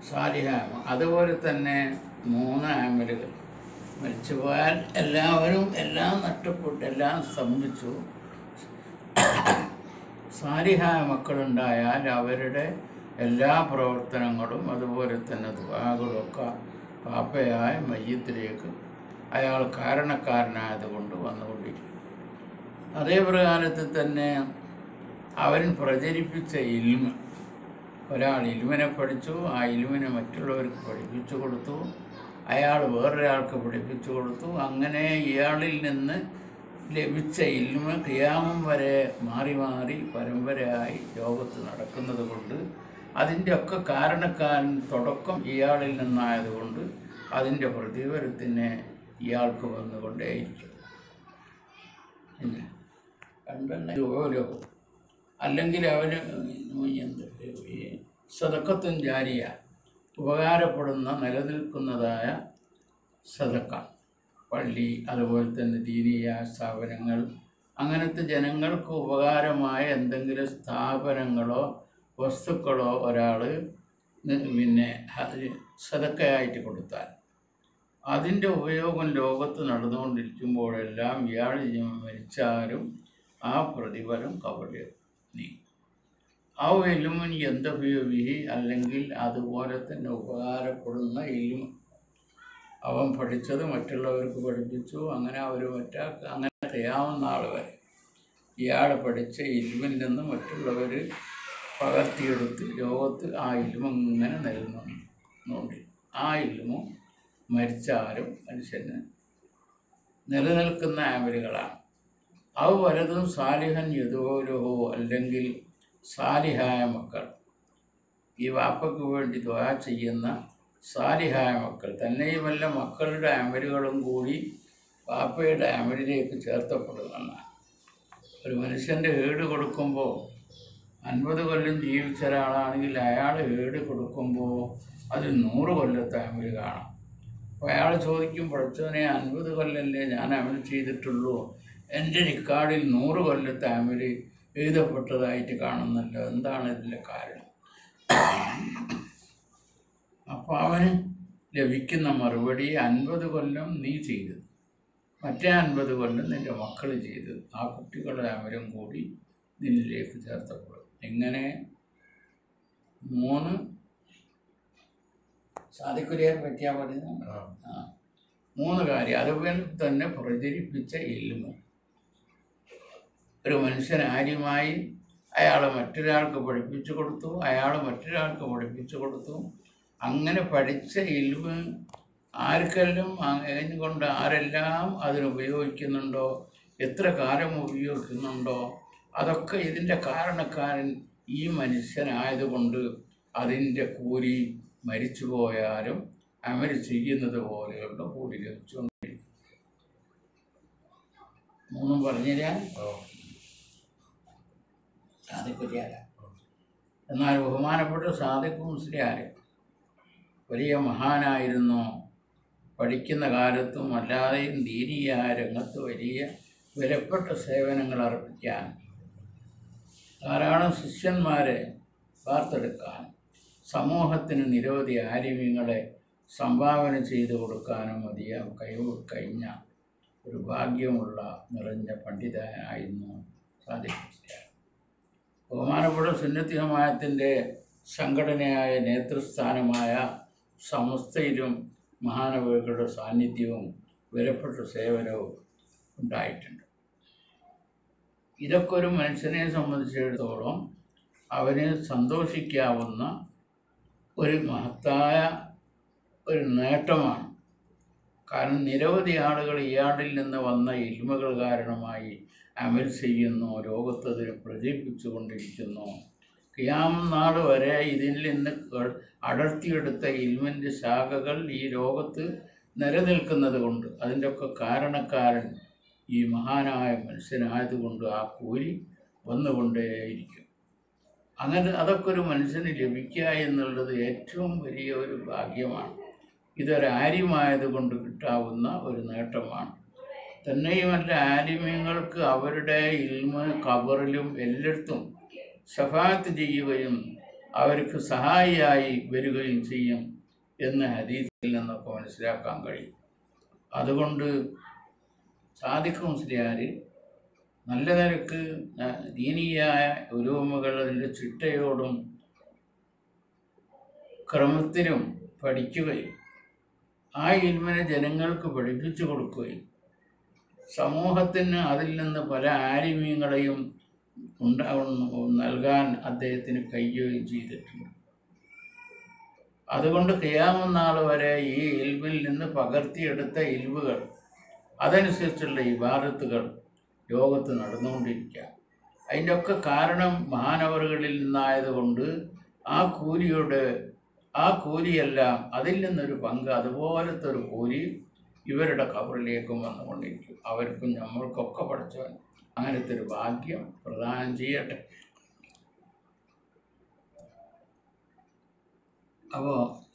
സാലിഹാമ അതുപോലെ തന്നെ മൂന്ന് ആമലുകൾ മരിച്ചുപോയാൽ എല്ലാവരും എല്ലാം നഷ്ടപ്പെട്ടു എല്ലാം സ്തംഭിച്ചു സാലിഹായ മക്കളുണ്ടായാൽ അവരുടെ എല്ലാ പ്രവർത്തനങ്ങളും അതുപോലെ തന്നെ ദുആകളൊക്കെ പാപ്പയായ മയ്യത്തിലേക്ക് അയാൾ കാരണക്കാരനായതുകൊണ്ട് വന്നുകൊണ്ടിരിക്കും അതേ പ്രകാരത്തിൽ തന്നെ അവൻ പ്രചരിപ്പിച്ച ഇൽമ ഒരാൾ ഇൽമിനെ പഠിച്ചു ആ ഇൽമിനെ മറ്റുള്ളവർക്ക് പഠിപ്പിച്ചു കൊടുത്തു അയാൾ വേറൊരാൾക്ക് പഠിപ്പിച്ചു കൊടുത്തു അങ്ങനെ ഇയാളിൽ നിന്ന് ലഭിച്ച ഇൽമ ക്രിയാമം വരെ മാറി മാറി പരമ്പരയായി ലോകത്ത് നടക്കുന്നത് കൊണ്ട് അതിൻ്റെ ഒക്കെ കാരണക്കാരൻ തുടക്കം ഇയാളിൽ നിന്നായതുകൊണ്ട് അതിൻ്റെ പ്രതിഫലത്തിന് ഇയാൾക്ക് വന്നുകൊണ്ടേയിരിക്കും പിന്നെ കണ്ടെണ്ണ ഓരോ അല്ലെങ്കിൽ അവന് എന്ത് ഈ സതക്കത്തും ജാരിയ ഉപകാരപ്പെടുന്ന നിലനിൽക്കുന്നതായ സതക്ക പള്ളി അതുപോലെ തന്നെ ദീനീയ സ്ഥാപനങ്ങൾ അങ്ങനത്തെ ജനങ്ങൾക്ക് ഉപകാരമായ എന്തെങ്കിലും സ്ഥാപനങ്ങളോ വസ്തുക്കളോ ഒരാൾ പിന്നെ അത് സതക്കയായിട്ട് കൊടുത്താൽ അതിൻ്റെ ഉപയോഗം ലോകത്ത് നടന്നുകൊണ്ടിരിക്കുമ്പോഴെല്ലാം ഇയാൾ മരിച്ചാലും ആ പ്രതിഫലം കവല് നീ ആ എലുമിന് എന്തുപയോഗിഹി അല്ലെങ്കിൽ അതുപോലെ തന്നെ ഉപകാരപ്പെടുന്ന എലും അവൻ പഠിച്ചത് മറ്റുള്ളവർക്ക് പഠിപ്പിച്ചു അങ്ങനെ അവർ മറ്റാ അങ്ങനെ ചെയ്യാവുന്ന ആൾ വരെ ഇയാൾ പഠിച്ച ഇൽമിൽ നിന്ന് മറ്റുള്ളവർ പകർത്തിയെടുത്ത് ലോകത്ത് ആ ഇൽമിങ്ങനെ നിലനിന്നുണ്ട് ആ ഇൽമും മരിച്ചാലും മനുഷ്യന് നിലനിൽക്കുന്ന ആമലുകളാണ് അവ വലതും സാലിഹൻ യദോരഹോ അല്ലെങ്കിൽ സാലിഹായ മക്കൾ ഈ വാപ്പയ്ക്ക് വേണ്ടി ദ്വാ ചെയ്യുന്ന സാലിഹായ മക്കൾ തന്നെയുമല്ല മക്കളുടെ അമലുകളും കൂടി വാപ്പയുടെ അമലിലേക്ക് ചേർത്തപ്പെടുന്നതാണ് ഒരു മനുഷ്യൻ്റെ ഏട് കൊടുക്കുമ്പോൾ അൻപത് കൊല്ലം ജീവിച്ച ഒരാളാണെങ്കിൽ അയാൾ ഏട് കൊടുക്കുമ്പോൾ അതിൽ നൂറ് കൊല്ലത്തെ അമല് കാണാം അപ്പോൾ അയാൾ ചോദിക്കും പഠിച്ചവനെ അൻപത് കൊല്ലല്ലേ ഞാൻ അമൽ ചെയ്തിട്ടുള്ളൂ എൻ്റെ റിക്കാർഡിൽ നൂറ് കൊല്ലത്തെ അമല് എഴുതപ്പെട്ടതായിട്ട് കാണുന്നല്ലോ എന്താണ് ഇതിൻ്റെ കാരണം അപ്പോൾ അവന് ലഭിക്കുന്ന മറുപടി അൻപത് കൊല്ലം നീ ചെയ്തത് മറ്റേ അൻപത് കൊല്ലം നിൻ്റെ മക്കൾ ചെയ്തത് ആ കുട്ടികളുടെ അമലും കൂടി നിന്നിലേക്ക് ചേർത്തപ്പെടും എങ്ങനെ മൂന്ന് സാധിക്കുരിയെ പറ്റിയാ പറയുന്നത് ആ മൂന്ന് കാര്യം അതുപോലെ തന്നെ പ്രചരിപ്പിച്ച ഇൽമ ഒരു മനുഷ്യൻ ആര്യമായി അയാൾ മറ്റൊരാൾക്ക് പഠിപ്പിച്ചു കൊടുത്തു അയാൾ മറ്റൊരാൾക്ക് പഠിപ്പിച്ചു കൊടുത്തു അങ്ങനെ പഠിച്ച ഇൽമ ആർക്കെല്ലാം കൊണ്ട് ആരെല്ലാം അതിനുപയോഗിക്കുന്നുണ്ടോ എത്ര കാലം ഉപയോഗിക്കുന്നുണ്ടോ അതൊക്കെ ഇതിൻ്റെ കാരണക്കാരൻ ഈ മനുഷ്യനായതുകൊണ്ട് അതിൻ്റെ കൂലി മരിച്ചു പോയാലും അമൽ ചെയ്യുന്നത് പോലെയുള്ള കൂലി ലഭിച്ചുകൊണ്ടിരിക്കും മൂന്നും പറഞ്ഞുതരാൻ സാധിക്കില്ല എന്നാൽ ബഹുമാനപ്പെട്ട സാദിഖ് മുസ്ലിയാർ വലിയ മഹാനായിരുന്നു പഠിക്കുന്ന കാലത്തും അല്ലാതെയും ദീനീയായ രംഗത്ത് വലിയ വിലപ്പെട്ട സേവനങ്ങൾ അർപ്പിക്കാൻ ധാരാളം ശിഷ്യന്മാരെ വാർത്തെടുക്കാൻ സമൂഹത്തിന് നിരവധി ആര്യമ്യങ്ങളെ സംഭാവന ചെയ്തു കൊടുക്കാനും അധികം കഴിവ് കഴിഞ്ഞ ഒരു ഭാഗ്യമുള്ള നിറഞ്ഞ പണ്ഡിതനായിരുന്നു സാദിഖ് മുസ്ലിയാർ ബഹുമാനപ്പെട്ട സുന്നത്തി ജമാഅത്തിൻ്റെ സംഘടനയായ നേതൃസ്ഥാനമായ സമസ്തയിലും മഹാനവകളുടെ സാന്നിധ്യവും വിലപ്പെട്ട സേവനവും ഉണ്ടായിട്ടുണ്ട് ഇതൊക്കെ ഒരു മനുഷ്യനെ സംബന്ധിച്ചിടത്തോളം അവന് സന്തോഷിക്കാവുന്ന ഒരു മഹത്തായ ഒരു നേട്ടമാണ് കാരണം നിരവധി ആളുകൾ ഇയാളിൽ നിന്ന് വന്ന ഇൽമകൾ കാരണമായി അമൽ ചെയ്യുന്നു ലോകത്തതിന് പ്രചരിപ്പിച്ചു കൊണ്ടിരിക്കുന്നു ക്യാം നാൾ വരെ ഇതിൽ നിന്ന് ക- അടർത്തിയെടുത്ത ഇൽമിൻ്റെ ശാഖകൾ ഈ ലോകത്ത് നിലനിൽക്കുന്നത് കൊണ്ട് അതിൻ്റെ ഒക്കെ കാരണക്കാരൻ ഈ മഹാനായ മനുഷ്യനായതുകൊണ്ട് ആ കൂലി വന്നുകൊണ്ടേയിരിക്കും അങ്ങനെ അതൊക്കെ ഒരു മനുഷ്യന് ലഭിക്കുക എന്നുള്ളത് ഏറ്റവും വലിയ ഒരു ഭാഗ്യമാണ് ഇതൊരു ആര്യമായതുകൊണ്ട് കിട്ടാവുന്ന ഒരു നേട്ടമാണ് തന്നെയുമല്ല ആലിമ്യങ്ങൾക്ക് അവരുടെ ഇൽമ കബറിലും എല്ലായിടത്തും ഷഫാത്ത് ചെയ്യുകയും അവർക്ക് സഹായിയായി വരികയും ചെയ്യും എന്ന് ഹദീസിൽ നിന്നൊക്കെ മനസ്സിലാക്കാൻ കഴിയും അതുകൊണ്ട് സാദിഖ് മുസ്ലിയാർ നല്ല നിലക്ക് ദീനീയായ ഉരൂമുകൾ അതിൻ്റെ ചിട്ടയോടും ക്രമത്തിലും പഠിക്കുകയും ആ ഇൽമിനെ ജനങ്ങൾക്ക് പഠിപ്പിച്ചു കൊടുക്കുകയും സമൂഹത്തിന് അതിൽ നിന്ന് പല ആരിമീങ്ങളെയും ഉണ്ടാ നൽകാൻ അദ്ദേഹത്തിന് കഴിയുകയും ചെയ്തിട്ടുണ്ട് അതുകൊണ്ട് ഖിയാമനാൾ വരെ ഈ ഇൽമിൽ നിന്ന് പകർത്തിയെടുത്ത ഇൽവുകൾ അതനുസരിച്ചുള്ള ഇബാദത്തുകൾ ലോകത്ത് നടന്നുകൊണ്ടിരിക്കുക അതിൻ്റെ ഒക്കെ കാരണം മഹാനവറുകളിൽ നിന്നായതുകൊണ്ട് ആ കൂലിയുടെ ആ കൂലിയെല്ലാം അതിൽ നിന്നൊരു പങ്ക് അതുപോലത്തെ ഒരു കൂലി ഇവരുടെ കബറിലേക്കും വന്നുകൊണ്ടിരിക്കും അവർക്കും നമ്മൾക്കൊക്കെ പഠിച്ചവൻ അങ്ങനത്തെ ഒരു ഭാഗ്യം പ്രദാനം ചെയ്യട്ടെ അപ്പോൾ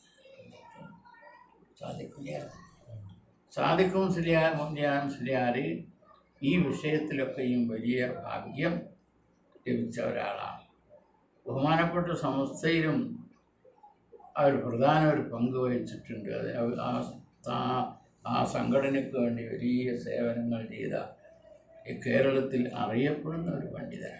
സാധിക്കില്ല സാധിക്കും ശ്രീയാ മുന്തിയാൻ ശ്രീയാർ ഈ വിഷയത്തിലൊക്കെയും വലിയ ഭാഗ്യം ലഭിച്ച ഒരാളാണ് ബഹുമാനപ്പെട്ട സംസ്ഥയിലും അവർ പ്രധാന ഒരു പങ്ക് വഹിച്ചിട്ടുണ്ട് അത് അവ- ആ ആ- ആ സംഘടനയ്ക്ക് വേണ്ടി വലിയ സേവനങ്ങൾ ചെയ്ത ഈ കേരളത്തിൽ അറിയപ്പെടുന്ന ഒരു പണ്ഡിതനാണ്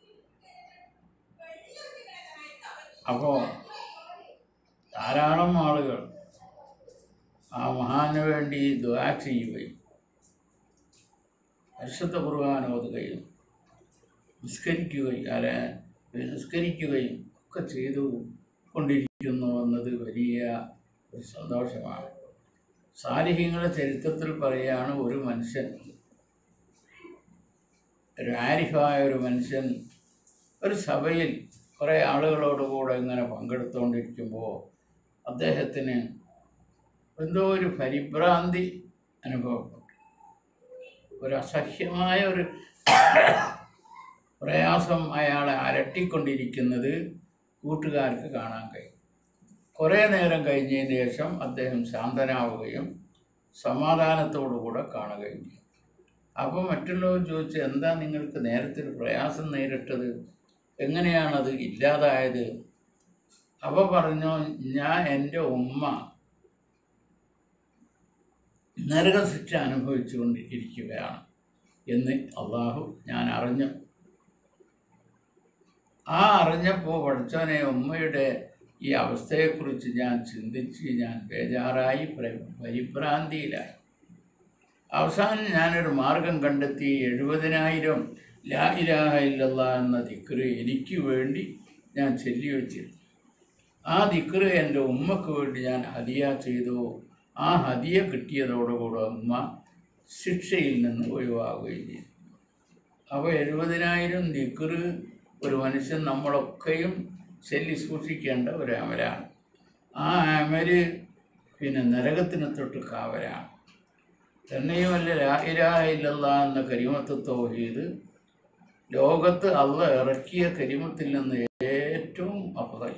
അപ്പോൾ ധാരാളം ആളുകൾ ആ മഹാന് വേണ്ടി ദുആ ചെയ്യുകയും പരിശുദ്ധ കുർബാന ഓതുകയും നിസ്കരിക്കുകയും അല്ലെ നിസ്കരിക്കുകയും ഒക്കെ ചെയ്തു കൊണ്ടിരിക്കുന്നു എന്നത് വലിയ ഒരു സന്തോഷമാണ് സാലിഹ്യങ്ങളുടെ ചരിത്രത്തിൽ പറയുകയാണ് ഒരു മനുഷ്യൻ ഒരു ആരിഫായ ഒരു മനുഷ്യൻ ഒരു സഭയിൽ കുറേ ആളുകളോടുകൂടെ ഇങ്ങനെ പങ്കെടുത്തുകൊണ്ടിരിക്കുമ്പോൾ അദ്ദേഹത്തിന് എന്തോ ഒരു പരിഭ്രാന്തി അനുഭവപ്പെട്ടു ഒരു അസഹ്യമായ ഒരു പ്രയാസം അയാളെ അലട്ടിക്കൊണ്ടിരിക്കുന്നത് കൂട്ടുകാർക്ക് കാണാൻ കഴിയും കുറേ നേരം കഴിഞ്ഞതിന് ശേഷം അദ്ദേഹം ശാന്തനാവുകയും സമാധാനത്തോടുകൂടെ കാണുകയും ചെയ്യും അപ്പോൾ മറ്റുള്ളവർ ചോദിച്ചു എന്താ നിങ്ങൾക്ക് നേരത്തെ ഒരു പ്രയാസം നേരിട്ടത് എങ്ങനെയാണത് ഇല്ലാതായത് അപ്പോൾ പറഞ്ഞു ഞാൻ എൻ്റെ ഉമ്മ നരകശിക്ഷ അനുഭവിച്ചുകൊണ്ട് ഇരിക്കുകയാണ് എന്ന് അള്ളാഹു ഞാൻ അറിഞ്ഞു ആ അറിഞ്ഞപ്പോൾ പഠിച്ചവനെ ഉമ്മയുടെ ഈ അവസ്ഥയെക്കുറിച്ച് ഞാൻ ചിന്തിച്ച് ഞാൻ ബേജാറായി പ്ര- പരിഭ്രാന്തിയിലായി അവസാനം ഞാനൊരു മാർഗം കണ്ടെത്തി എഴുപതിനായിരം ലാ ഇലാഹ ഇല്ലല്ലാ എന്ന ദിക്റ് എനിക്ക് വേണ്ടി ഞാൻ ചൊല്ലി വെച്ചിരുന്നു ആ ദിക്റ് എൻ്റെ ഉമ്മക്ക് വേണ്ടി ഞാൻ ഹദിയ ചെയ്തു ആ ഹദിയ കിട്ടിയതോടുകൂടെ ഉമ്മ ശിക്ഷയിൽ നിന്ന് ഒഴിവാകുകയും ചെയ്തു അപ്പോൾ എഴുപതിനായിരം ദിക്റ് ഒരു മനുഷ്യൻ നമ്മളൊക്കെയും ചൊല്ലി സൂക്ഷിക്കേണ്ട ഒരു അമലാണ് ആ അമല് പിന്നെ നരകത്തിന് തൊട്ട് കാവലാണ് തന്നെയുമല്ല ലാ ഇലാഹ ഇല്ലല്ലാ എന്ന കരിമത്ത് തൗഹീദ് ലോകത്ത് അള്ള ഇറക്കിയ കരിമത്തിൽ നിന്ന് ഏറ്റവും അഫദൽ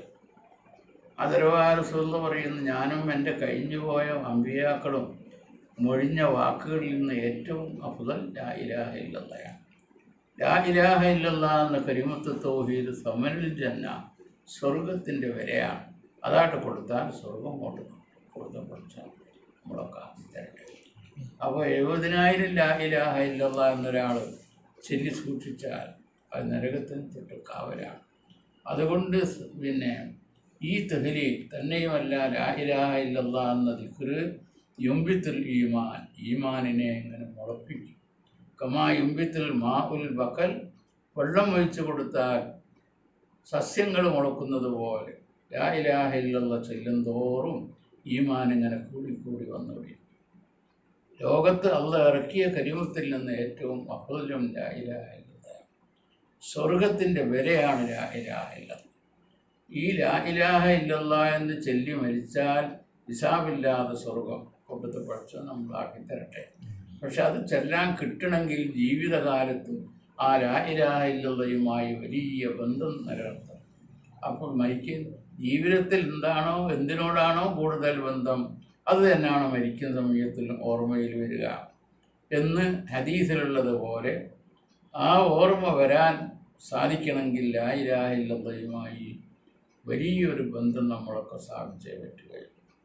അതരവാരസുള്ള പറയുന്നു ഞാനും എൻ്റെ കഴിഞ്ഞുപോയ അമ്പിയാക്കളും മൊഴിഞ്ഞ വാക്കുകളിൽ നിന്ന് ഏറ്റവും അഫദൽ ലാ ഇലാഹ ഇല്ലല്ലയാണ് ലാ ഇലാഹ ഇല്ലല്ലാ എന്ന കരിമത്ത് തൗഹീദ് സമനിൽ ജന്ന സ്വർഗത്തിൻ്റെ വിലയാണ് അതായിട്ട് കൊടുത്താൽ സ്വർഗം കൊണ്ട് കൊടുത്ത പഠിച്ചാൽ നമ്മളൊക്കെ തരട്ടെ അപ്പോൾ എഴുപതിനായിരം ലാ ഇലാഹ ഇല്ലല്ലാ എന്നൊരാൾ ചൊല്ലി സൂക്ഷിച്ചാൽ അത് നരകത്തിന് തൊട്ട് കാവലാണ് അതുകൊണ്ട് സ് പിന്നെ ഈ തെഹലീൽ തന്നെയുമല്ല ലാ ഇലാഹ ഇല്ലല്ലാ എന്ന ദിക്റ് യുംബിത്തുൽ ഈമാൻ ഈമാനിനെ ഇങ്ങനെ മുളപ്പിക്കും കമാ യുംബിത്തുൽ മാ ഉൽ ബക്കൽ വെള്ളം ഒഴിച്ചു കൊടുത്താൽ സസ്യങ്ങൾ മുളക്കുന്നത് പോലെ ലാ ഇലാഹ ഇല്ലല്ലാ ചെല്ലും തോറും ഈമാൻ ഇങ്ങനെ കൂടിക്കൂടി വന്നുകൊണ്ടിരിക്കും ലോകത്ത് അള്ള ഇറക്കിയ കരിമത്തിൽ നിന്ന് ഏറ്റവും അഫലും ലാ ഇലാഹ ഇല്ലല്ലാ സ്വർഗത്തിൻ്റെ വിലയാണ് ലാ ഇലാഹ ഇല്ലല്ലാ ഈ ലാ ഇലാഹ ഇല്ലല്ലാ എന്ന് ചൊല്ലി മരിച്ചാൽ ഹിസാബില്ലാതെ സ്വർഗം കൊടുത്ത് പഠിച്ച് നമ്മളാക്കി തരട്ടെ പക്ഷെ അത് ചെല്ലാൻ കിട്ടണമെങ്കിൽ ജീവിതകാലത്തും ആ ലാ ഇലാഹ ഇല്ലല്ലയുമായി വലിയ ബന്ധം നിലനിർത്തണം അപ്പോൾ മരിക്ക ജീവിതത്തിൽ എന്താണോ എന്തിനോടാണോ കൂടുതൽ ബന്ധം അത് തന്നെയാണ് മരിക്കുന്ന സമയത്തിൽ ഓർമ്മയിൽ വരിക എന്ന് ഹദീസിലുള്ളതുപോലെ ആ ഓർമ്മ വരാൻ സാധിക്കണമെങ്കിൽ ലാ ഇലാഹ ഇല്ലല്ലയുമായി വലിയൊരു ബന്ധം നമ്മളൊക്കെ സ്ഥാപിച്ചേ പറ്റുകയുള്ളൂ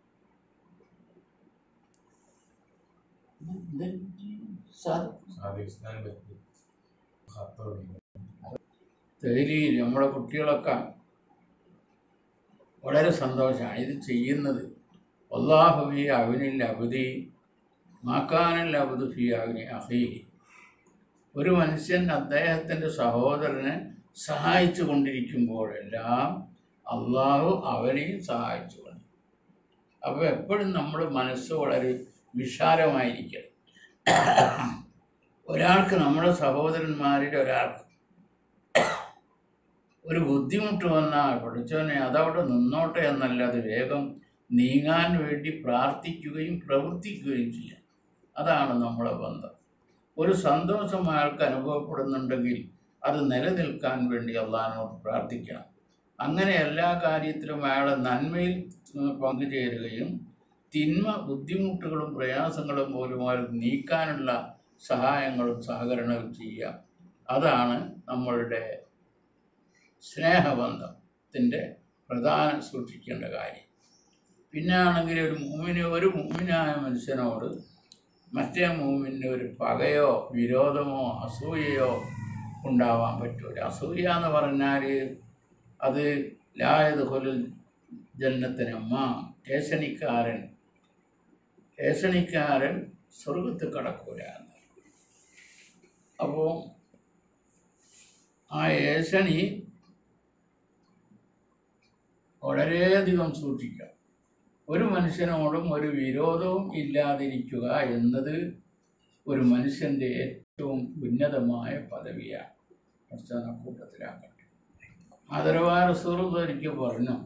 സാധിക്കാൻ പറ്റി ഖത്തറിൽ ഡെയിലിയിൽ നമ്മുടെ കുട്ടികളൊക്കെ വളരെ സന്തോഷമാണ് ഇത് ചെയ്യുന്നത് അള്ളാഹുബി അവനിൽ അവധി മാക്കാനൽ അവധു ഫി അവനി അഹി ഒരു മനുഷ്യൻ അദ്ദേഹത്തിൻ്റെ സഹോദരനെ സഹായിച്ചു കൊണ്ടിരിക്കുമ്പോഴെല്ലാം അള്ളാഹു അവനെയും സഹായിച്ചു കൊണ്ട് അപ്പോൾ എപ്പോഴും നമ്മൾ മനസ്സ് വളരെ വിശാലമായിരിക്കണം ഒരാൾക്ക് നമ്മുടെ സഹോദരന്മാരിൽ ഒരാൾക്ക് ഒരു ബുദ്ധിമുട്ട് വന്നാൽ പഠിച്ചവനെ അതവിടെ നിന്നോട്ടെ എന്നല്ലാതെ വേഗം നീങ്ങാൻ വേണ്ടി പ്രാർത്ഥിക്കുകയും പ്രവർത്തിക്കുകയും ചെയ്യാം അതാണ് നമ്മളെ ബന്ധം ഒരു സന്തോഷം അയാൾക്ക് അനുഭവപ്പെടുന്നുണ്ടെങ്കിൽ അത് നിലനിൽക്കാൻ വേണ്ടി അള്ളഹാനോട് പ്രാർത്ഥിക്കണം അങ്ങനെ എല്ലാ കാര്യത്തിലും അയാളെ നന്മയിൽ ഉം, പങ്കുചേരുകയും തിന്മ ബുദ്ധിമുട്ടുകളും പ്രയാസങ്ങളും പോലും അയാൾ നീക്കാനുള്ള സഹായങ്ങളും സഹകരണവും ചെയ്യുക അതാണ് നമ്മളുടെ സ്നേഹബന്ധത്തിൻ്റെ പ്രധാന സൂക്ഷിക്കേണ്ട കാര്യം പിന്നെ ആണെങ്കിൽ ഒരു മൂമിന് ഒരു മൂമിനായ മനുഷ്യനോട് മറ്റേ മൂമിന് ഒരു പകയോ വിരോധമോ അസൂയയോ ഉണ്ടാവാൻ പറ്റൂല അസൂയ എന്ന് പറഞ്ഞാൽ അത് ലായത് കൊലിൽ ജന്നത്തിനമ്മ ഏഷണിക്കാരൻ ഏഷണിക്കാരൻ സ്വർഗത്ത് കടക്കൂല എന്ന് അപ്പോൾ ആ ഏഷണി വളരെയധികം സൂക്ഷിക്കുക ഒരു മനുഷ്യനോടും ഒരു വിരോധവും ഇല്ലാതിരിക്കുക എന്നത് ഒരു മനുഷ്യൻ്റെ ഏറ്റവും ഉന്നതമായ പദവിയാണ് പ്രസ്ഥാന കൂട്ടത്തിലാക്കട്ടെ ആദരവായ റസൂറുള്ള ഒരിക്കൽ പറഞ്ഞു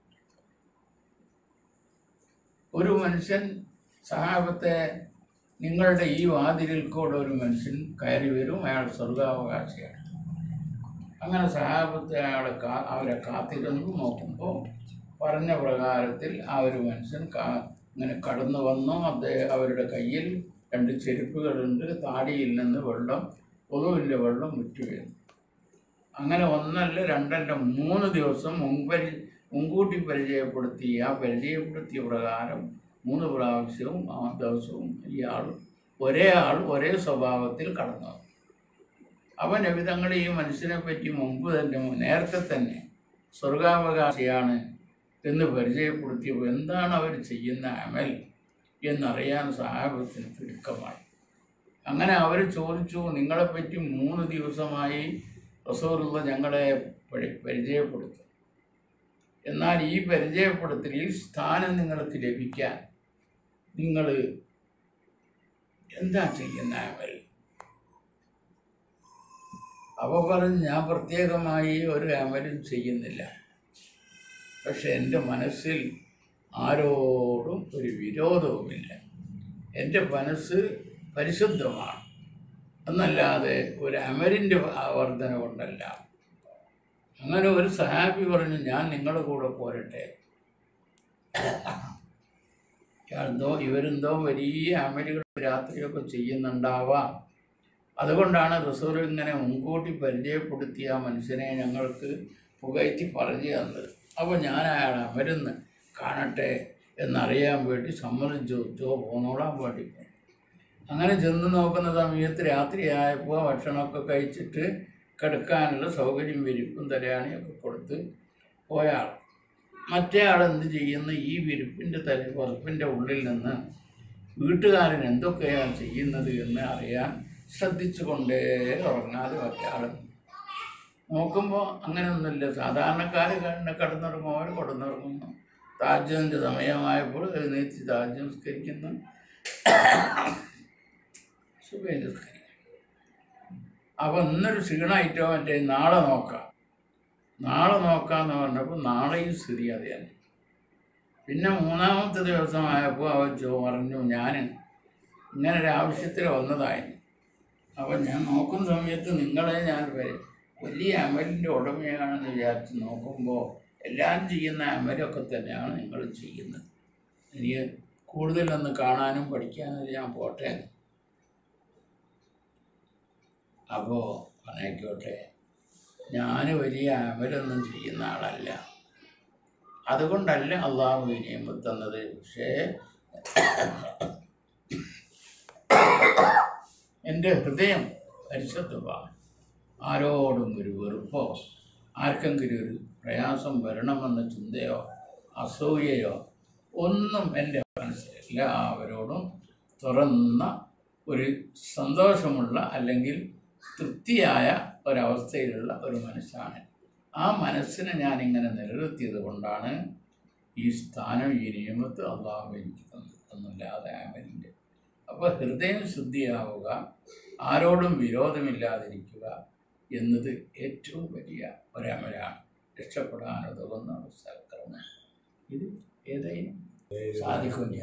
ഒരു മനുഷ്യൻ സഹാബത്തെ നിങ്ങളുടെ ഈ വാതിലിൽ കൂടെ ഒരു മനുഷ്യൻ കയറി വരും അയാൾ സ്വർഗാവകാശിയാണ് അങ്ങനെ സഹാബത്തെ അയാളെ കാ അവരെ കാത്തിരുന്നു നോക്കുമ്പോൾ പറഞ്ഞ പ്രകാരത്തിൽ ആ ഒരു മനുഷ്യൻ കാ ഇങ്ങനെ കടന്നു വന്നു അദ്ദേഹം അവരുടെ കയ്യിൽ രണ്ട് ചെരുപ്പുകളുണ്ട് താടിയിൽ നിന്ന് വെള്ളം പൊതുവിൻ്റെ വെള്ളം വിറ്റു വീഴുന്നു അങ്ങനെ ഒന്നല്ല രണ്ടല്ല മൂന്ന് ദിവസം മുൻപരി മുൻകൂട്ടി പരിചയപ്പെടുത്തി ആ പരിചയപ്പെടുത്തിയ പ്രകാരം മൂന്ന് പ്രാവശ്യവും ആ ദിവസവും ഇയാൾ ഒരേ ആൾ ഒരേ സ്വഭാവത്തിൽ കടന്നു വന്നു. അവൻ വിധങ്ങൾ ഈ മനുഷ്യനെ പറ്റി മുമ്പ് തന്നെ നേരത്തെ തന്നെ സ്വർഗാവകാശിയാണ് എന്ന് പരിചയപ്പെടുത്തിയപ്പോൾ എന്താണ് അവർ ചെയ്യുന്ന അമൽ എന്നറിയാൻ സഹാബത്തിന് തിടുക്കമായി അങ്ങനെ അവർ ചോദിച്ചു നിങ്ങളെപ്പറ്റി മൂന്ന് ദിവസമായി റസൂറുള്ള ഞങ്ങളെ പരി- പരിചയപ്പെടുത്തും എന്നാൽ ഈ പരിചയപ്പെടുത്തലിൽ സ്ഥാനം നിങ്ങൾക്ക് ലഭിക്കാൻ നിങ്ങൾ എന്താ ചെയ്യുന്ന അമൽ അവ പറഞ്ഞ് ഞാൻ പ്രത്യേകമായി ഒരു അമലും ചെയ്യുന്നില്ല പക്ഷെ എൻ്റെ മനസ്സിൽ ആരോടും ഒരു വിരോധവുമില്ല എൻ്റെ മനസ്സ് പരിശുദ്ധമാണ് എന്നല്ലാതെ ഒരു അമലിൻ്റെ വർധന കൊണ്ടല്ല അങ്ങനെ ഒരു സഹാബി പറഞ്ഞു ഞാൻ നിങ്ങളുടെ കൂടെ പോരട്ടെ എന്തോ ഇവരെന്തോ വലിയ അമലുകൾ രാത്രിയൊക്കെ ചെയ്യുന്നുണ്ടാവാം അതുകൊണ്ടാണ് റസൂൽ ഇങ്ങനെ മുൻകൂട്ടി പരിചയപ്പെടുത്തിയ ആ മനുഷ്യനെ ഞങ്ങൾക്ക് പുകയറ്റി പറഞ്ഞു തന്നത് അപ്പോൾ ഞാൻ അയാൾ അമരുന്ന് കാണട്ടെ എന്നറിയാൻ വേണ്ടി സമ്മതം ചോദിച്ചോ പോന്നോളാൻ വേണ്ടി പോയി. അങ്ങനെ ചെന്ന് നോക്കുന്ന സമയത്ത് രാത്രിയായപ്പോൾ ഭക്ഷണമൊക്കെ കഴിച്ചിട്ട് കിടക്കാനുള്ള സൗകര്യം വിരിപ്പും തലയാണിയൊക്കെ കൊടുത്ത് പോയാൾ മറ്റേ ആൾ എന്ത് ചെയ്യുന്നു ഈ വിരിപ്പിൻ്റെ തല പുറപ്പിൻ്റെ ഉള്ളിൽ നിന്ന് വീട്ടുകാരൻ എന്തൊക്കെയാണ് ചെയ്യുന്നത് എന്ന് അറിയാൻ ശ്രദ്ധിച്ചുകൊണ്ടേ ഉറങ്ങാതെ മറ്റേ ആൾ നോക്കുമ്പോൾ അങ്ങനെയൊന്നുമില്ല സാധാരണക്കാർ കണ്ണ് കടന്നുറങ്ങുമ്പോൾ കടന്നുറങ്ങുന്നു താജ്യത്തിൻ്റെ സമയമായപ്പോൾ എഴുന്നേറ്റ് താജ്യം നിസ്കരിക്കുന്നു സുബൈ നിസ്കരിക്കുന്നു അപ്പോൾ ഇന്നൊരു ക്ഷീണമായിട്ടോ മറ്റേ നാളെ നോക്കാം നാളെ നോക്കാമെന്ന് പറഞ്ഞപ്പോൾ നാളെയും സ്ഥിതി അത് തന്നെ പിന്നെ മൂന്നാമത്തെ ദിവസമായപ്പോൾ അവൻ ചോ പറഞ്ഞു ഞാൻ ഇങ്ങനെ ഒരു ആവശ്യത്തിൽ വന്നതായിരുന്നു അപ്പം ഞാൻ നോക്കുന്ന സമയത്ത് നിങ്ങളെ ഞാൻ വരെ വലിയ അമലിൻ്റെ ഉടമയാണെന്ന് വിചാരിച്ച് നോക്കുമ്പോൾ എല്ലാം ചെയ്യുന്ന അമലൊക്കെ തന്നെയാണ് നിങ്ങൾ ചെയ്യുന്നത് എനിക്ക് കൂടുതലൊന്ന് കാണാനും പഠിക്കാനും ഞാൻ പോട്ടെ അപ്പോൾ പറഞ്ഞേക്കോട്ടെ ഞാൻ വലിയ അമലൊന്നും ചെയ്യുന്ന ആളല്ല അതുകൊണ്ടല്ല അള്ളാഹു ഈ നിയമം തന്നത് പക്ഷേ എൻ്റെ ഹൃദയം പരിശുദ്ധമാണ് ആരോടും ഒരു വെറുപ്പോ ആർക്കെങ്കിലും ഒരു പ്രയാസം വരണമെന്ന ചിന്തയോ അസൂയയോ ഒന്നും എൻ്റെ മനസ്സിൽ എല്ലാവരോടും തുറന്ന ഒരു സന്തോഷമുള്ള അല്ലെങ്കിൽ തൃപ്തിയായ ഒരവസ്ഥയിലുള്ള ഒരു മനസ്സാണ് ആ മനസ്സിനെ ഞാനിങ്ങനെ നിലനിർത്തിയത് കൊണ്ടാണ് ഈ സ്ഥാനം ഈ നിയമത്ത് അള്ളാഹു എനിക്ക് തന്നത് എന്നല്ലാതെ അമലിൻ്റെ അപ്പോൾ ഹൃദയം ശുദ്ധിയാവുക ആരോടും വിരോധമില്ലാതിരിക്കുക എന്നത് ഏറ്റവും വലിയ ഒരമലാണ് രക്ഷപ്പെടാൻ ഉതകുന്ന ഒരു സൽക്കർമ്മം ഇത് ഏതായാലും സാധിക്കില്ല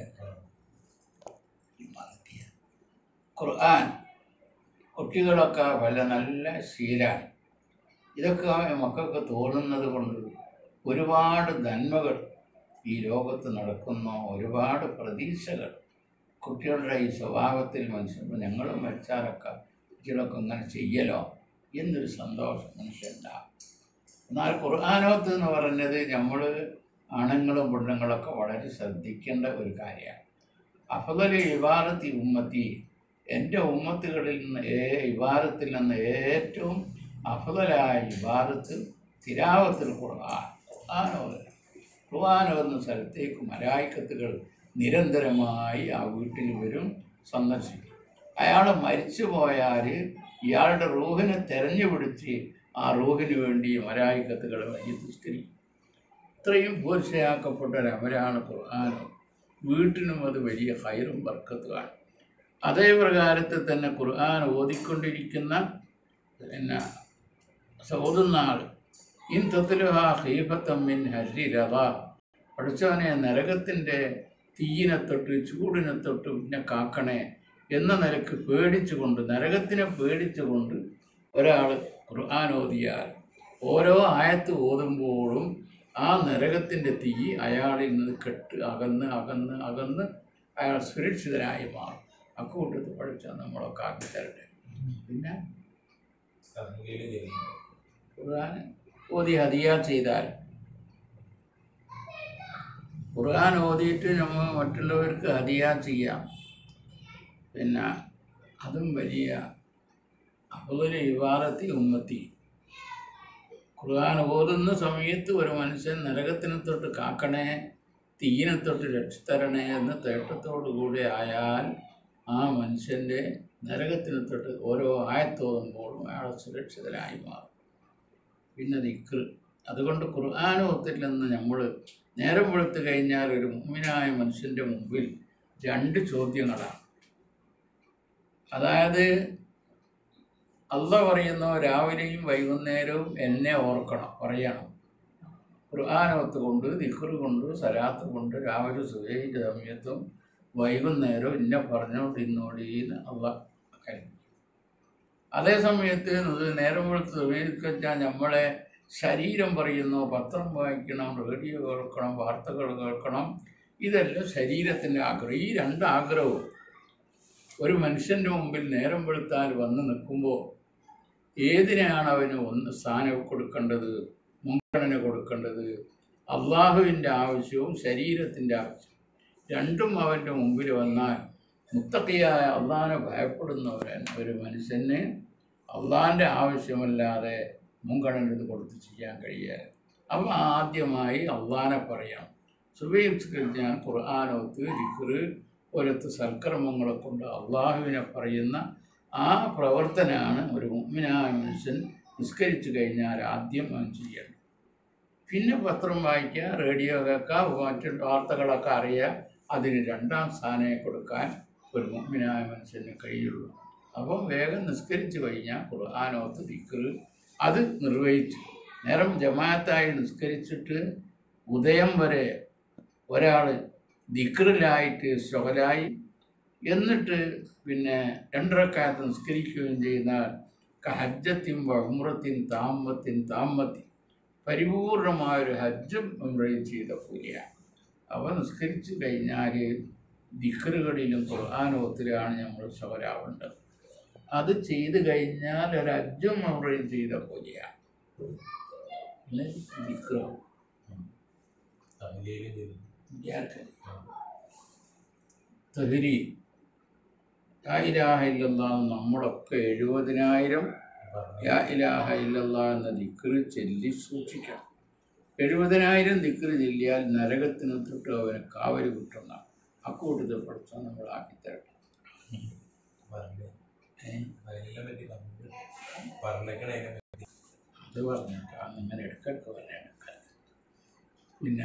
മറത്തിയ ഖുർആൻ കുട്ടികളൊക്കെ വല്ല നല്ല ശീലാണ് ഇതൊക്കെ മക്കൾക്ക് തോന്നുന്നത് കൊണ്ട് ഒരുപാട് നന്മകൾ ഈ ലോകത്ത് നടക്കുന്ന ഒരുപാട് പ്രതീക്ഷകൾ കുട്ടികളുടെ ഈ സ്വഭാവത്തിൽ മനസ്സിലാക്കും ഞങ്ങളും മരിച്ചാലൊക്കെ കുട്ടികളൊക്കെ ഇങ്ങനെ ചെയ്യലോ എന്നൊരു സന്തോഷം മനുഷ്യണ്ടാകും എന്നാൽ ഖുർആാനോത്ത് എന്ന് പറഞ്ഞത് നമ്മൾ ആണുങ്ങളും പെണ്ണുങ്ങളൊക്കെ വളരെ ശ്രദ്ധിക്കേണ്ട ഒരു കാര്യമാണ് അഫദൽ ഇബാറത്തി ഉമ്മത്തി എൻ്റെ ഉമ്മത്തുകളിൽ നിന്ന് ഏ ഇബാറത്തിൽ നിന്ന് ഏറ്റവും അഫദലായ ഇബാറത്ത് തിരാവത്തിൽ ഖുർആൻ ഖുർആാനോദന ഖുർആാനോദന സ്ഥലത്തേക്ക് മലായിക്കത്തുകൾ നിരന്തരമായി ആ വീട്ടിൽ വരും സന്ദർശിക്കും അയാൾ മരിച്ചു പോയാൽ ഇയാളുടെ റൂഹിനെ തെരഞ്ഞുപിടിച്ച് ആ റൂഹിന് വേണ്ടി മലായിക്കത്തുകൾ വൈദ്യുസ്കരിക്കും ഇത്രയും പൂർച്ചയാക്കപ്പെട്ട ഒരു അമരാണ് ഖുർആാനും വീട്ടിനും അത് വലിയ ഹൈറും ബർക്കത്തുമാണ് അതേ പ്രകാരത്തിൽ തന്നെ ഖുർആൻ ഓതിക്കൊണ്ടിരിക്കുന്ന പിന്നെ ഓതുന്ന ആൾ ഇൻ തത്തിലുഹ ഹീഫത്തമ്മിൻ ഹരി രഥ പഠിച്ചവനെ നരകത്തിൻ്റെ തീയിനെ തൊട്ട് ചൂടിനെ തൊട്ട് പിന്നെ കാക്കണേ എന്ന നിലക്ക് പേടിച്ചുകൊണ്ട് നരകത്തിനെ പേടിച്ചുകൊണ്ട് ഒരാൾ ഖുർആൻ ഓതിയാൽ ഓരോ ആയത്ത് ഓതുമ്പോഴും ആ നരകത്തിൻ്റെ തീ അയാളിൽ നിന്ന് കെട്ട് അകന്ന് അകന്ന് അകന്ന് അയാൾ സുരക്ഷിതനായി മാറും അക്കൂട്ടത്തിൽ പഠിച്ചാൽ നമ്മളൊക്കെ ആക്കി തരട്ടെ പിന്നെ സംഖ്യയിൽ ചെയ്യുന്നു ഖുർആൻ ഓതി ഹദിയ ചെയ്താൽ ഖുർആൻ ഓതിയിട്ട് നമ്മൾ മറ്റുള്ളവർക്ക് ഹദിയ ചെയ്യാം പിന്നെ അതും വലിയ അബുദൽ വിവാദത്തി ഉമ്മത്തി ഖുർആൻ ഓതുന്ന സമയത്ത് ഒരു മനുഷ്യൻ നരകത്തിനെ തൊട്ട് കാക്കണേ തീയിനെ തൊട്ട് രക്ഷിത്തരണേ എന്ന് തേട്ടത്തോടു കൂടി ആയാൽ ആ മനുഷ്യൻ്റെ നരകത്തിനെ തൊട്ട് ഓരോ ആയത്തോതുമ്പോഴും അയാൾ സുരക്ഷിതനായി മാറും പിന്നെ ദിക്ർ അതുകൊണ്ട് ഖുർആൻ ഒത്തില്ലെന്ന് നമ്മൾ നേരം വെളുത്ത് കഴിഞ്ഞാൽ ഒരു മുമ്മിനായ മനുഷ്യൻ്റെ മുമ്പിൽ രണ്ട് ചോദ്യങ്ങളാണ് അതായത് അല്ല പറയുന്നു രാവിലെയും വൈകുന്നേരവും എന്നെ ഓർക്കണം പറയണം ഖുർആാനോത്ത് കൊണ്ട് ദിക്റ് കൊണ്ട് സലാത്ത് കൊണ്ട് രാവിലെ സുബൈൻ്റെ സമയത്തും വൈകുന്നേരവും ഇന്നെ പറഞ്ഞുകൊണ്ടിരുന്നോടീന്ന് അള്ള കരുതി അതേ സമയത്ത് ഇത് നേരം വെളുത്ത് സുബൈക്കാൻ നമ്മളെ ശരീരം പറയുന്നു പത്രം വായിക്കണം റേഡിയോ കേൾക്കണം വാർത്തകൾ കേൾക്കണം ഇതെല്ലാം ശരീരത്തിൻ്റെ ആഗ്രഹം ഈ രണ്ട് ആഗ്രഹവും ഒരു മനുഷ്യൻ്റെ മുമ്പിൽ നേരം വെളുത്താൽ വന്ന് നിൽക്കുമ്പോൾ ഏതിനെയാണ് അവന് ഒന്ന് സ്ഥാനം കൊടുക്കേണ്ടത് മുൻഗണന കൊടുക്കേണ്ടത് അള്ളാഹുവിൻ്റെ ആവശ്യവും ശരീരത്തിൻ്റെ ആവശ്യവും രണ്ടും അവൻ്റെ മുമ്പിൽ വന്നാൽ മുത്തക്കിയായ അള്ളാഹിനെ ഭയപ്പെടുന്നവരൻ ഒരു മനുഷ്യന് അള്ളാഹിൻ്റെ ആവശ്യമല്ലാതെ മുൻഗണന ഇത് കൊടുത്ത് ചെയ്യാൻ കഴിയാതെ അവ ആദ്യമായി അള്ളാഹിനെ പറയണം സുബൈസ്കരിച്ചാൽ ഖുർആാനോത്ത് ദിക്റ് പോലത്തെ സൽക്കർമ്മങ്ങളെ കൊണ്ട് അള്ളാഹുവിനെ പറയുന്ന ആ പ്രവർത്തനമാണ് ഒരു മുമ്മിനായ മനുഷ്യൻ നിസ്കരിച്ചു കഴിഞ്ഞാൽ ആദ്യം അവൻ ചെയ്യേണ്ടത് പിന്നെ പത്രം വായിക്കുക റേഡിയോ കേൾക്കുക മറ്റു വാർത്തകളൊക്കെ അറിയുക അതിന് രണ്ടാം സ്ഥാനം കൊടുക്കാൻ ഒരു മുമ്മിനായ മനുഷ്യന് കഴിയുള്ളൂ അപ്പം വേഗം നിസ്കരിച്ചു കഴിഞ്ഞാൽ ഖുർആാനോത്ത് ദിക്റ് അത് നിർവഹിച്ചു നേരം ജമാഅത്തായി നിസ്കരിച്ചിട്ട് ഉദയം വരെ ഒരാൾ ദിക്റിലായിട്ട് ശൊഹലായി എന്നിട്ട് പിന്നെ രണ്ടരക്കാലത്ത് നിസ്കരിക്കുകയും ചെയ്യുന്നാൽ ഹജ്ജത്തിൻ വമുറത്തിൻ താമത്തിൻ താമത്തി പരിപൂർണമായൊരു ഹജ്ജും ഉംറയും ചെയ്ത കൂലിയാണ് അവ നിസ്കരിച്ചു കഴിഞ്ഞാൽ ദിക്റുകളിലും ഖുർആാനോത്തിലാണ് നമ്മൾ ശോരാവേണ്ടത് അത് ചെയ്തു കഴിഞ്ഞാൽ ഒരു ഹജ്ജും ഉംറയും ചെയ്ത കൂലിയാണ് പിന്നെ ദിക്റാവും തഹ്ലീലും ചെല്ലുന്നു വിദ്യാർത്ഥി തഹരി യാ ഇലാഹ ഇല്ലല്ലാഹ് എന്ന് നമ്മളൊക്കെ എഴുപതിനായിരം പറഞ്ഞു യാ ഇലാഹ ഇല്ലല്ലാ എന്ന ദിക്റ് ചൊല്ലി സൂക്ഷിക്കണം എഴുപതിനായിരം ദിക്റ് ചൊല്ലിയാൽ നരകത്തിന് തൊട്ട് അവന് കാവൽ കിട്ടുന്ന അക്കൂട്ടത്തിൽ പഠിച്ചാൽ നമ്മൾ ആക്കിത്തരട്ടെ പറഞ്ഞു ഏ? അതിനെ പറ്റി പറഞ്ഞു പറഞ്ഞേക്കണേ അതിനെ പറ്റി അത് പറഞ്ഞിട്ടാണ് ഇങ്ങനെ ഇടയ്ക്കിടയ്ക്ക് പറയാൻ പിന്നെ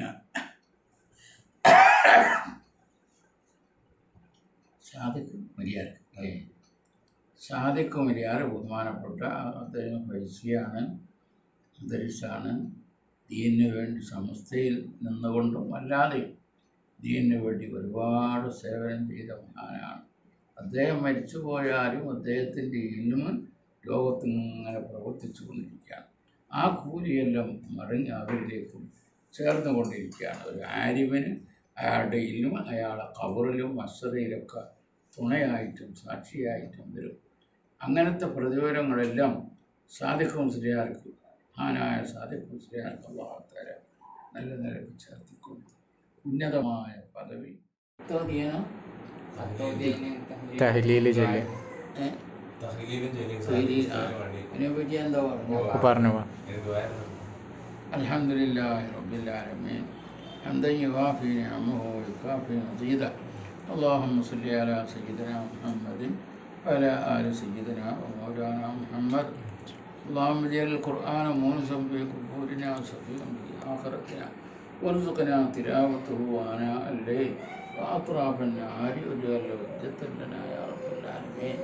സാദിഖ് മര്യാദ അല്ലേ സാദിഖ് മര്യാദ ബഹുമാനപ്പെട്ട അദ്ദേഹം ഫൈസിയാണ് അന്തരിച്ചാണ് ദീനിന് വേണ്ടി സമസ്തയിൽ നിന്നുകൊണ്ടും അല്ലാതെ ദീനിന് വേണ്ടി ഒരുപാട് സേവനം ചെയ്ത മഹാനാണ് അദ്ദേഹം മരിച്ചു പോയാലും അദ്ദേഹത്തിൻ്റെ ഇൽമ് ലോകത്ത് ഇങ്ങനെ പ്രവർത്തിച്ചു കൊണ്ടിരിക്കുകയാണ് ആ കൂലിയെല്ലാം മറിഞ്ഞ് അവരിലേക്കും ചേർന്നുകൊണ്ടിരിക്കുകയാണ് ഒരു ആരിവിന് അയാളുടെ ഇൽമ അയാളെ കബറിലും മസ്തതയിലൊക്കെ തുണയായിട്ടും സാക്ഷിയായിട്ടും വരും അങ്ങനത്തെ പ്രതിഫലങ്ങളെല്ലാം സാദിഖ് മുസ്ലിയാർക്ക് മഹാനായ സാദിഖ് മുസ്ലിയാർക്ക് അള്ളാഹത്തര നല്ല നിലക്ക് ചേർത്തിക്കൊണ്ട് ഉന്നതമായ പദവി തൗദീന? തഹ്ലീല് ചൊല്ലി ഏ? തഹ്ലീലും ചെല്ലും തഹ്ലീൽ, ആ. സാധിക്കാൻ വേണ്ടി അതിനെപ്പറ്റി എന്താ പറഞ്ഞു ഒക്കെ പറഞ്ഞു വാ എനിക്ക് ദ്വാരം الحمد لله رب العالمين حمدا يوافي نعمه ويكافي مزيدا اللهم صل على سيدنا محمد وعلى آل سيدنا ومولانا محمد اللهم اجعل القرآن مونسا في قبورنا وصفيا في آخرتنا وارزقنا تلاوته آناء الليل وأطراف النهار واجعل حجة لنا يا رب العالمين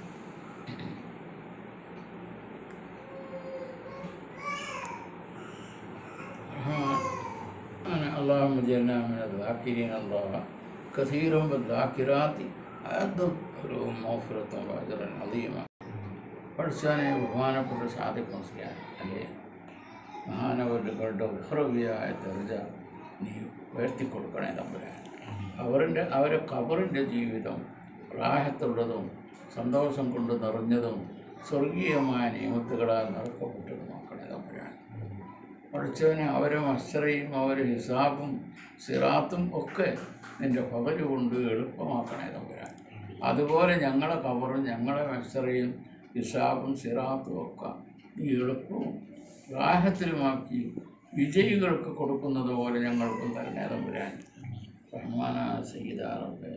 ها، أنا اللهم اجعلنا من الذاكرين الله كثيرا بالذاكرات أعظم لهم مغفرة وأجرا عظيما പഠിച്ചാനെ ബഹുമാനപ്പെട്ട സാധിക് മനസ്സിലാണ് അല്ലേ മഹാനവരുടെ ഉഹ്രവിയായ തെറിജ നീ ഉയർത്തിക്കൊടുക്കണേ തമ്പുരാൻ അവരുടെ അവരെ കബറിൻ്റെ ജീവിതം പ്രായത്തുള്ളതും സന്തോഷം കൊണ്ട് നിറഞ്ഞതും സ്വർഗീയമായ നിയമത്തുകളാൽ നടക്കപ്പെട്ടത് നോക്കണേ തമ്പുരാൻ പഠിച്ചവന് അവരെ മസ്തറയും അവരെ ഹിസാബും സിറാത്തും ഒക്കെ നിൻ്റെ പകല് കൊണ്ട് എളുപ്പമാക്കണേ തമ്പുരാൻ അതുപോലെ ഞങ്ങളെ കവറും ഞങ്ങളെ മസ്തറയും ഹിസാബും സിറാത്തും ഒക്കെ നീ എളുപ്പവും റാഹത്തിലുമാക്കി വിജയികൾക്ക് കൊടുക്കുന്നത് പോലെ ഞങ്ങൾക്കും തരണേ തമ്പുരാൻ റഹ്മാന സയ്യിദാറബ്ബെ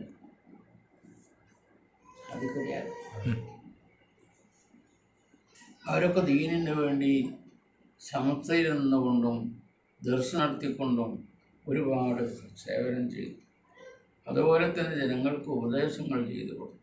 അതൊക്കെ അവരൊക്കെ ദീനിന് വേണ്ടി സമസ്തയിൽ നിന്നുകൊണ്ടും ദർശനം നടത്തിക്കൊണ്ടും ഒരുപാട് സേവനം ചെയ്തു അതുപോലെ തന്നെ ജനങ്ങൾക്ക് ഉപദേശങ്ങൾ ചെയ്തു കൊടുത്തു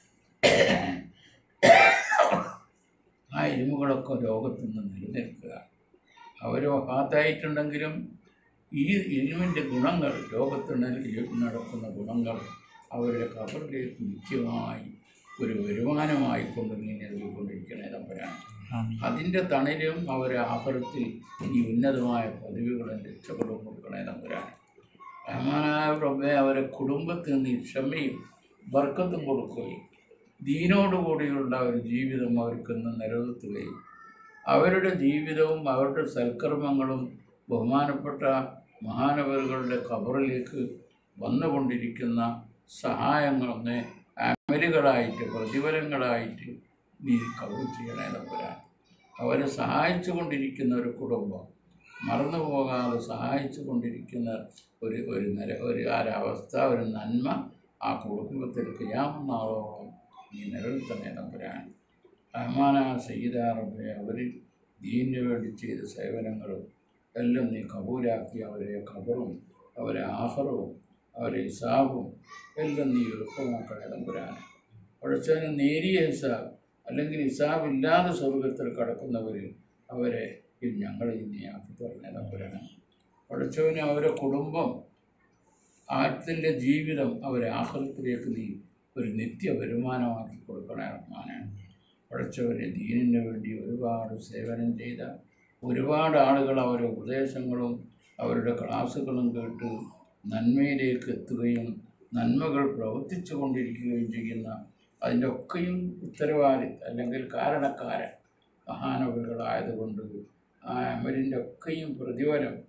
ആ എരുമുകളൊക്കെ ലോകത്ത് നിന്ന് നിലനിൽക്കുക അവർ വഫാത്തായിട്ടുണ്ടെങ്കിലും ഈ എരുമിൻ്റെ ഗുണങ്ങൾ ലോകത്ത് ന- നടക്കുന്ന ഗുണങ്ങൾ അവരുടെ കബറിലേക്ക് നിത്യമായി ഒരു വരുമാനമായി കൊണ്ട് നീ നൽകിക്കൊണ്ടിരിക്കണേ തമ്പരാണ് ആമീൻ. അതിൻ്റെ തണലും അവരെ ആഹൃത്തിൽ ഈ ഉന്നതമായ പദവികളും രക്ഷകളും കൊടുക്കണേ തമ്പുരാൻ റഹ്മാനായ പ്രഭേ അവരെ കുടുംബത്തിൽ നിന്ന് ക്ഷമയും ബർക്കത്തും കൊടുക്കുകയും ദീനോടുകൂടിയുള്ള ഒരു ജീവിതം അവർക്കിന്ന് നിലനിർത്തുകയും അവരുടെ ജീവിതവും അവരുടെ സൽക്കർമ്മങ്ങളും ബഹുമാനപ്പെട്ട മഹാനവറുകളുടെ കബറിലേക്ക് വന്നുകൊണ്ടിരിക്കുന്ന സഹായങ്ങളൊന്ന് അമലുകളായിട്ട് പ്രതിഫലങ്ങളായിട്ട് നീ കബർ ചെയ്യണേ തമ്പുരാൻ അവരെ സഹായിച്ചു കൊണ്ടിരിക്കുന്ന ഒരു കുടുംബം മറന്നു പോകാതെ സഹായിച്ചു കൊണ്ടിരിക്കുന്ന ഒരു ഒരു നില ഒരു ഒരവസ്ഥ ഒരു നന്മ ആ കുടുംബത്തിൽ ചെയ്യാമെന്നാളോളം നീ നിലനിർത്തണേ തമ്പുരാൻ റഹ്മാന സയ്യിദാറബെ അവർ ദീനിന് വേണ്ടി ചെയ്ത സേവനങ്ങളും എല്ലാം നീ കബൂലാക്കി അവരെ ഖബറും അവരെ ആഹറവും അവരെ ഹിസാബും എല്ലാം നീ എളുപ്പമാക്കണേ തമ്പുരാൻ പഠിച്ചതിന് നേരിയ ഹിസാബ് അല്ലെങ്കിൽ ഹിസാബ് ഇല്ലാതെ സ്വർഗത്തിൽ കടക്കുന്നവർ അവരെ ഈ ഞങ്ങളിൽ നീ ആക്കി തരണേ തമ്പുരാൻ പഠിച്ചവന് അവരെ കുടുംബം ആത്തിൻ്റെ ജീവിതം അവരെ ആഹ്ലത്തിലേക്ക് നീ ഒരു നിത്യ വരുമാനമാക്കി കൊടുക്കണേ റഹ്മാനാണ് പഠിച്ചവരെ ദീനിന് വേണ്ടി ഒരുപാട് സേവനം ചെയ്ത ഒരുപാട് ആളുകൾ അവരുടെ ഉപദേശങ്ങളും അവരുടെ ക്ലാസ്സുകളും കേട്ട് നന്മയിലേക്ക് എത്തുകയും നന്മകൾ പ്രവർത്തിച്ചു കൊണ്ടിരിക്കുകയും ചെയ്യുന്ന അതിൻ്റെ ഒക്കെയും ഉത്തരവാദി അല്ലെങ്കിൽ കാരണക്കാരൻ മഹാനവറുകളായതുകൊണ്ട് ആ അമലിൻ്റെ ഒക്കെയും പ്രതിഫലം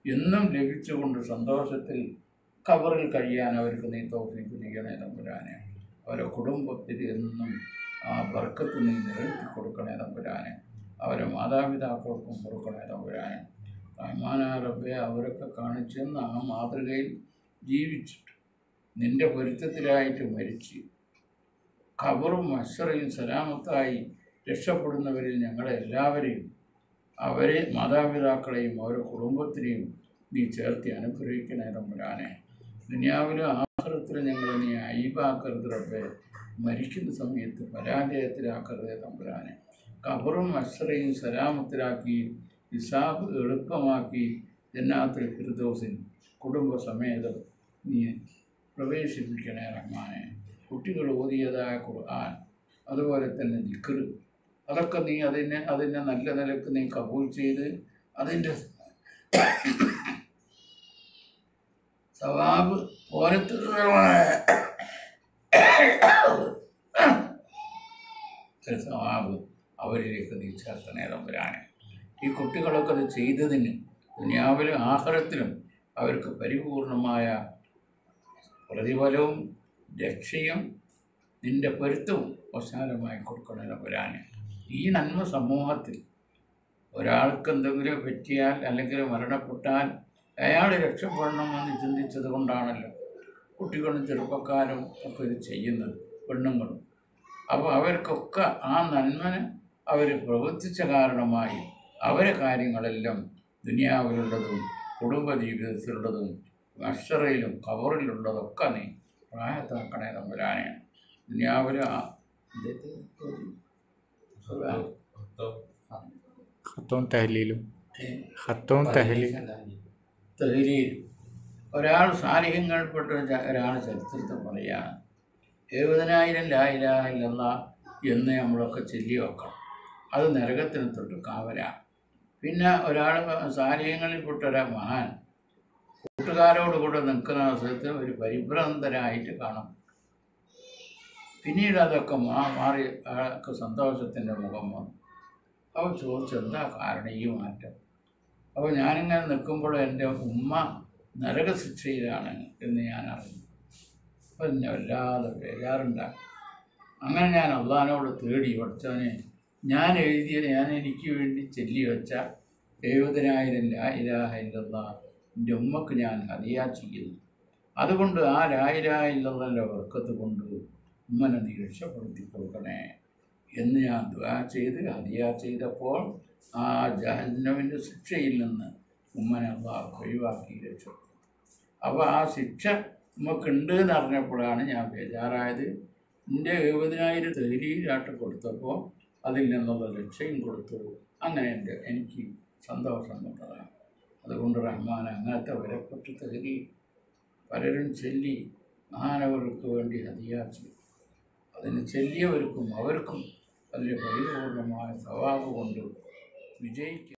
എന്നും ലഭിച്ചുകൊണ്ട് സന്തോഷത്തിൽ കവറിൽ കഴിയാൻ അവർക്ക് നീ തോഫിക്ക് ചെയ്യണേ തമ്പുരാനെ അവരെ കുടുംബത്തിൽ എന്നും ആ ബർക്കത്ത് നീ നിലനിർത്തി കൊടുക്കണേ തമ്പുരാനെ അവരെ മാതാപിതാക്കൾക്കും കൊടുക്കണേ തമ്പുരാനെ റഹ്മാന റബ്ബെ അവരൊക്കെ കാണിച്ചെന്ന് ആ മാതൃകയിൽ ജീവിച്ചിട്ട് നിന്റെ പൊരുത്തത്തിലായിട്ട് മരിച്ച് ഖബറും അശ്രയും സലാമത്തായി രക്ഷപ്പെടുന്നവരിൽ ഞങ്ങളെ എല്ലാവരെയും അവരെ മാതാപിതാക്കളെയും അവരുടെ കുടുംബത്തിനെയും നീ ചേർത്തി അനുഗ്രഹിക്കണേ തമ്പുരാനെ ദുനിയാവിലും ആഹ്റത്തിലും ഞങ്ങളെ നീ അയിബാക്കരുത് റബ്ബെ മരിക്കുന്ന സമയത്ത് പരാജയത്തിലാക്കരുതേ തമ്പുരാനെ കബറും അശ്രയും സലാമത്തിലാക്കി ഹിസാബ് എളുപ്പമാക്കി ജന്നാത്തിൽ ഫിർദോസിൻ കുടുംബസമേതം നീ പ്രവേശിപ്പിക്കണേ റഹ്മാനെ കുട്ടികൾ ഓതിയതായ ഖുർആൻ അതുപോലെ തന്നെ ദിക്ർ അതൊക്കെ നീ അതിനെ അതിനെ നല്ല നിലക്ക് നീ കബൂൽ ചെയ്ത് അതിൻ്റെ സവാബ് പോരത്തുള്ള ഒരു സവാബ് അവരിലേക്ക് നീ ചേർക്കണേ തമ്പുരാനെ ഈ കുട്ടികളൊക്കെ അത് ചെയ്തതിന് ദുനിയാവിലും ആഹാരത്തിലും അവർക്ക് പരിപൂർണമായ പ്രതിഫലവും രക്ഷയും നിന്റെ പൊരുത്തവും അവസാനമായി കൊടുക്കണേ തമ്പുരാനെ ഈ നന്മ സമൂഹത്തിൽ ഒരാൾക്ക് എന്തെങ്കിലും പറ്റിയാൽ അല്ലെങ്കിൽ മരണപ്പെട്ടാൽ അയാൾ രക്ഷപ്പെടണമെന്ന് ചിന്തിച്ചത് കൊണ്ടാണല്ലോ കുട്ടികളും ചെറുപ്പക്കാരും ഒക്കെ ഇത് ചെയ്യുന്നത് പെണ്ണുങ്ങളും അപ്പോൾ അവർക്കൊക്കെ ആ നന്മന് അവർ പ്രവർത്തിച്ച കാരണമായി അവരെ കാര്യങ്ങളെല്ലാം ദുനിയാവിലുള്ളതും കുടുംബ ജീവിതത്തിലുള്ളതും അക്ഷറയിലും കവറിലുള്ളതൊക്കെ നീ പ്രായത്താക്കണേ തമ്പുരാനെ ദുനിയാവിൽ ആ ഇതൊക്കെ ഒരു- മൊത്തം ഖത്തവും തഹലീലും ഏ, ഖത്തവും തഹലീലും തഹലീൽ ഒരാൾ സാലിഹ്യങ്ങൾപ്പെട്ട ഒര- ഒരാൾ ചരിത്രത്തെ പറയാണ് എഴുപതിനായിരം ലായിലായില്ലെന്ന എന്ന് നമ്മളൊക്കെ ചൊല്ലി വെക്കണം അത് നരകത്തിന് തൊട്ട് കാവലാണ് പിന്നെ ഒരാൾ സാലിഹ്യങ്ങളിൽപ്പെട്ട ഒരു മഹാൻ കൂട്ടുകാരോട് കൂടെ നിൽക്കുന്ന അവസരത്തിൽ ഒരു പരിഭ്രാന്തരായിട്ട് കാണും പിന്നീട് അതൊക്കെ മാ മാറി അയാൾക്ക് സന്തോഷത്തിൻ്റെ മുഖം വന്നു അവൻ ചോദിച്ചു എന്താ കാരണം ഈ മാറ്റം അപ്പോൾ ഞാനിങ്ങനെ നിൽക്കുമ്പോൾ എൻ്റെ ഉമ്മ നരകശിക്ഷയിലാണ് എന്ന് ഞാൻ അറിഞ്ഞു അപ്പോൾ എന്നെ വല്ലാതെ ബേജാറുണ്ടായി അങ്ങനെ ഞാൻ അള്ളഹാനോട് തേടി പഠിച്ചവനെ ഞാൻ എഴുതിയ ഞാൻ എനിക്ക് വേണ്ടി ചൊല്ലി വെച്ച എഴുപതിനായിരം ലാ ഇലാഹ ഇല്ലല്ലാ എൻ്റെ ഉമ്മക്ക് ഞാൻ ഹദിയാ ചെയ്യുന്നു അതുകൊണ്ട് ആ ലാ ഇലാഹ ഇല്ലല്ലാൻ്റെ വർക്കത്ത് കൊണ്ട് ഉമ്മനെ നീ രക്ഷപ്പെടുത്തി കൊടുക്കണേ എന്ന് ഞാൻ ദുആ ചെയ്ത് ഹദിയ ചെയ്തപ്പോൾ ആ ജഹന്നമിൻ്റെ ശിക്ഷയിൽ നിന്ന് ഉമ്മനെ അള്ളാഹ് ഒഴിവാക്കി രക്ഷപ്പെട്ടു അപ്പോൾ ആ ശിക്ഷ നമുക്കുണ്ട് എന്ന് അറിഞ്ഞപ്പോഴാണ് ഞാൻ ബേജാറായത് എൻ്റെ എഴുപതിനായിരം തേരിയിലാട്ട് കൊടുത്തപ്പോൾ അതിൽ നിന്നുള്ള രക്ഷയും കൊടുത്തു അങ്ങനെ എൻ്റെ എനിക്ക് സന്തോഷം കൊണ്ടതാണ് അതുകൊണ്ട് റഹ്മാൻ അങ്ങനത്തെ വിലപ്പെട്ട് തേരി പലരും ചൊല്ലി മഹാനവർക്ക് വേണ്ടി ഹദിയാച്ചു അതിന് ചെല്ലിയവർക്കും അവർക്കും അതിൻ്റെ പരിപൂർണമായ സവാബ് കൊണ്ട് വിജയിക്കും